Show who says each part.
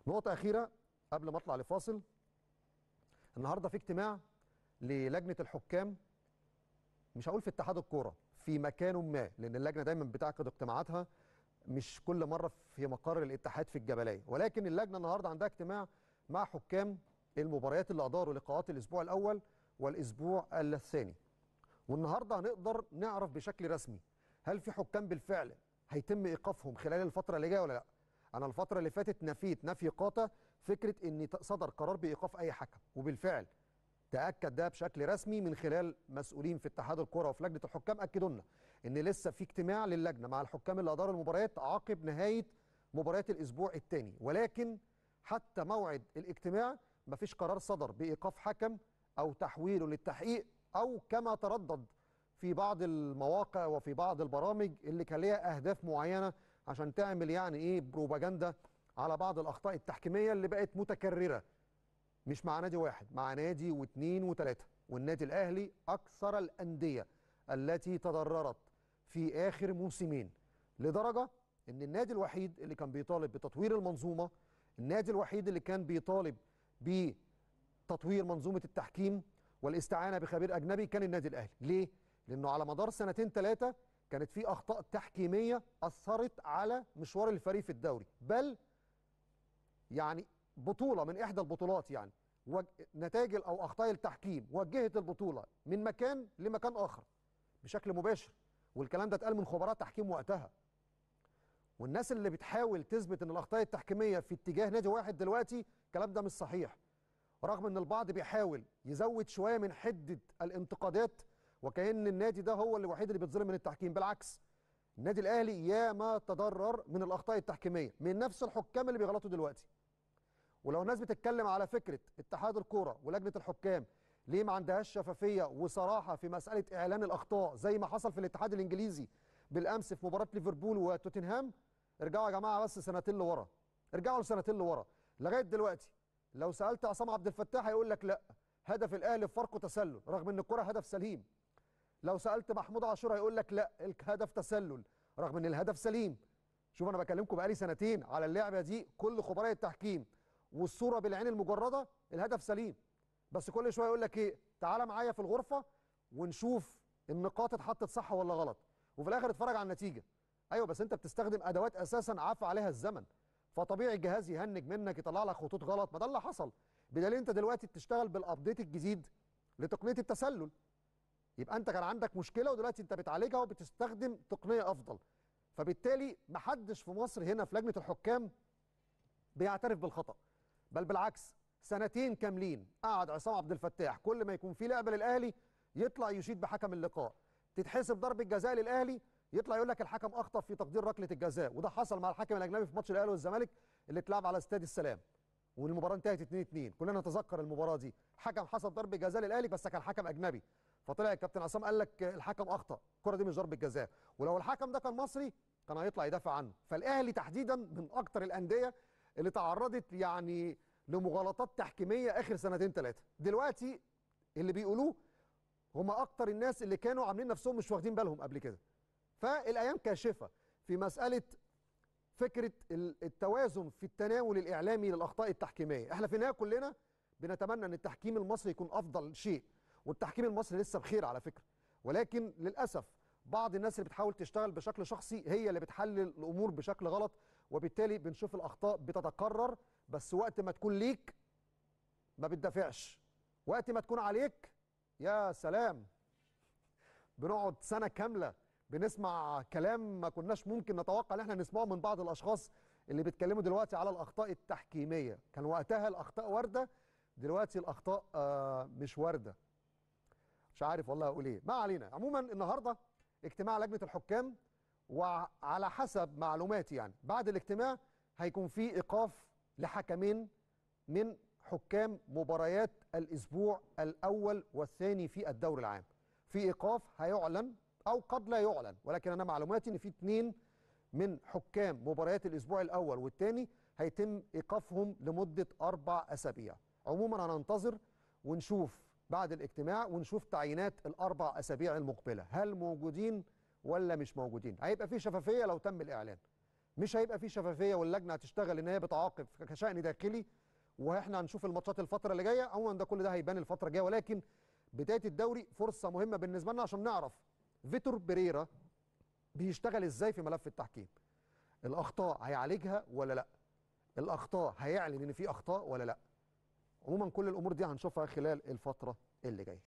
Speaker 1: نقطة أخيرة قبل ما أطلع لفاصل النهاردة في اجتماع للجنة الحكام مش هقول في اتحاد الكورة في مكان ما لأن اللجنة دايما بتعقد اجتماعاتها مش كل مرة في مقر الاتحاد في الجبلية ولكن اللجنة النهاردة عندها اجتماع مع حكام المباريات اللي أداروا لقاءات الأسبوع الأول والأسبوع الثاني والنهاردة هنقدر نعرف بشكل رسمي هل في حكام بالفعل هيتم إيقافهم خلال الفترة اللي جاية ولا لأ انا الفتره اللي فاتت نفيت نفي قاطع فكره ان صدر قرار بايقاف اي حكم وبالفعل تاكد ده بشكل رسمي من خلال مسؤولين في اتحاد الكره وفي لجنه الحكام اكدوا لنا ان لسه في اجتماع للجنه مع الحكام اللي اداروا المباريات عقب نهايه مباريات الاسبوع الثاني ولكن حتى موعد الاجتماع مفيش قرار صدر بايقاف حكم او تحويله للتحقيق او كما تردد في بعض المواقع وفي بعض البرامج اللي كان ليها اهداف معينه عشان تعمل يعني ايه بروباجندا على بعض الاخطاء التحكيميه اللي بقت متكرره مش مع نادي واحد مع نادي واثنين وثلاثه والنادي الاهلي اكثر الانديه التي تضررت في اخر موسمين لدرجه ان النادي الوحيد اللي كان بيطالب بتطوير المنظومه النادي الوحيد اللي كان بيطالب بتطوير منظومه التحكيم والاستعانه بخبير اجنبي كان النادي الاهلي ليه لانه على مدار سنتين ثلاثه كانت في اخطاء تحكيميه اثرت على مشوار الفريق في الدوري بل يعني بطوله من احدى البطولات يعني وج... نتائج او اخطاء التحكيم وجهت البطوله من مكان لمكان اخر بشكل مباشر والكلام ده اتقال من خبراء تحكيم وقتها والناس اللي بتحاول تثبت ان الاخطاء التحكيميه في اتجاه نادي واحد دلوقتي الكلام ده مش صحيح رغم ان البعض بيحاول يزود شويه من حده الانتقادات وكأن النادي ده هو الوحيد اللي بيتظلم من التحكيم بالعكس النادي الاهلي ياما تضرر من الاخطاء التحكيميه من نفس الحكام اللي بيغلطوا دلوقتي ولو الناس بتتكلم على فكره اتحاد الكوره ولجنه الحكام ليه ما عندهاش شفافيه وصراحه في مساله اعلان الاخطاء زي ما حصل في الاتحاد الانجليزي بالامس في مباراه ليفربول وتوتنهام ارجعوا يا جماعه بس سنتين لورا ارجعوا لسنتين لورا لغايه دلوقتي لو سالت عصام عبد الفتاح هيقول لك لا هدف الاهلي في فرق تسلل رغم ان الكره هدف سليم لو سالت محمود عاشور هيقول لك لا الهدف تسلل رغم ان الهدف سليم شوف انا بكلمكم بقالي سنتين على اللعبه دي كل خبراء التحكيم والصوره بالعين المجرده الهدف سليم بس كل شويه يقول لك ايه تعالى معايا في الغرفه ونشوف النقاط اتحطت صح ولا غلط وفي الاخر اتفرج على النتيجه ايوه بس انت بتستخدم ادوات اساسا عفى عليها الزمن فطبيعي الجهاز يهنج منك يطلع لك خطوط غلط ما ده اللي حصل بدليل انت دلوقتي بتشتغل بالابديت الجديد لتقنيه التسلل يبقى انت كان عندك مشكله ودلوقتي انت بتعالجها وبتستخدم تقنيه افضل فبالتالي محدش في مصر هنا في لجنه الحكام بيعترف بالخطا بل بالعكس سنتين كاملين قعد عصام عبد الفتاح كل ما يكون في لعبه للاهلي يطلع يشيد بحكم اللقاء تتحسب ضربه جزاء للاهلي يطلع يقول لك الحكم اخطا في تقدير ركله الجزاء وده حصل مع الحكم الاجنبي في ماتش الاهلي والزمالك اللي اتلعب على استاد السلام والمباراه انتهت 2 2 كلنا نتذكر المباراه دي حكم حسب ضربه جزاء للاهلي بس كان حكم اجنبي فطلع الكابتن عصام قال لك الحكم اخطا الكره دي مش ضربه جزاء ولو الحكم ده كان مصري كان هيطلع يدافع عنه فالاهلي تحديدا من اكتر الانديه اللي تعرضت يعني لمغالطات تحكيميه اخر سنتين ثلاثه دلوقتي اللي بيقولوه هم اكتر الناس اللي كانوا عاملين نفسهم مش واخدين بالهم قبل كده فالايام كاشفه في مساله فكره التوازن في التناول الاعلامي للاخطاء التحكيميه احنا في النهايه كلنا بنتمنى ان التحكيم المصري يكون افضل شيء والتحكيم المصري لسه بخير على فكره ولكن للاسف بعض الناس اللي بتحاول تشتغل بشكل شخصي هي اللي بتحلل الامور بشكل غلط وبالتالي بنشوف الاخطاء بتتكرر بس وقت ما تكون ليك ما بتدافعش وقت ما تكون عليك يا سلام بنقعد سنه كامله بنسمع كلام ما كناش ممكن نتوقع ان احنا نسمعه من بعض الاشخاص اللي بيتكلموا دلوقتي على الاخطاء التحكيميه كان وقتها الاخطاء وارده دلوقتي الاخطاء آه مش وارده مش عارف والله اقول ايه ما علينا عموما النهارده اجتماع لجنه الحكام وعلى حسب معلوماتي يعني بعد الاجتماع هيكون في ايقاف لحكمين من حكام مباريات الاسبوع الاول والثاني في الدوري العام في ايقاف هيعلن او قد لا يعلن ولكن انا معلوماتي ان في اثنين من حكام مباريات الاسبوع الاول والثاني هيتم ايقافهم لمده اربع اسابيع عموما هننتظر ونشوف بعد الاجتماع ونشوف تعيينات الاربع اسابيع المقبله هل موجودين ولا مش موجودين هيبقى في شفافيه لو تم الاعلان مش هيبقى في شفافيه واللجنه هتشتغل ان هي بتعاقب كشان داخلي واحنا هنشوف الماتشات الفتره اللي جايه عموما ده كل ده هيبان الفتره الجايه ولكن بدايه الدوري فرصه مهمه بالنسبه لنا عشان نعرف فيتور بيريرا بيشتغل ازاي في ملف التحكيم الاخطاء هيعالجها ولا لا الاخطاء هيعلن ان في اخطاء ولا لا عموما كل الامور دي هنشوفها خلال الفتره اللي جايه